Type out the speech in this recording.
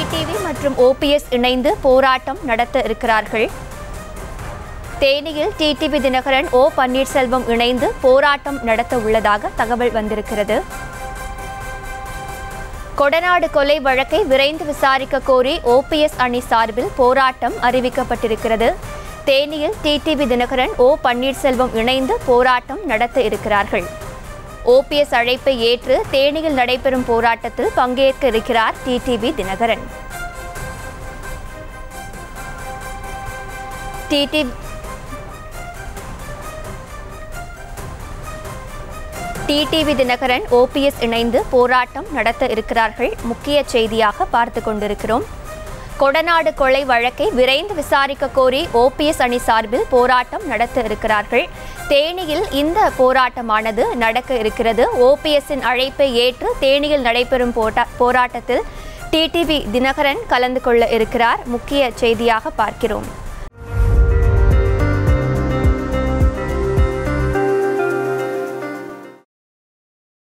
TTV மற்றும் OPS இணைந்து போராட்டம் நடத்த இருக்கிறார்கள் தேனியில் டிடிவி தினகரன் ஓ பன்னீர்செல்வம் இணைந்து போராட்டம் நடத்த உள்ளதாக தகவல் வந்திருக்கிறது கொடநாடு கொலை வழக்கை விரைந்து விசாரிக்க கோரி ஓபிஎஸ் அணி சார்பில் போராட்டம் அறிவிக்கப்பட்டிருக்கிறது தேனியில் டிடிவி தினகரன் ஓ பன்னீர்செல்வம் இணைந்து போராட்டம் நடத்த இருக்கிறார்கள் ஓபிஎஸ் அழைப்பை ஏற்று தேனியில் நடைபெறும் போராட்டத்தில் பங்கேற்க இருக்கிறார் டிடிவி தினகரன் டிடி டிடிவி தினகரன் ஓபிஎஸ் இணைந்து போராட்டம் நடத்த இருக்கிறார்கள் முக்கிய செய்தியாக பார்த்து கொண்டிருக்கிறோம் கொடநாடு கொலை வழக்கை விரைந்து விசாரிக்க கோரி ஓபிஎஸ் அணி சார்பில் போராட்டம் நடத்த இருக்கிறார்கள் தேனியில் இந்த போராட்டமானது நடக்க இருக்கிறது ஓபிஎஸ்ஸின் அழைப்பை ஏற்று தேனியில் நடைபெறும் போட்டா போராட்டத்தில் டிடிவி தினகரன் கலந்து கொள்ள இருக்கிறார் முக்கிய செய்தியாக பார்க்கிறோம்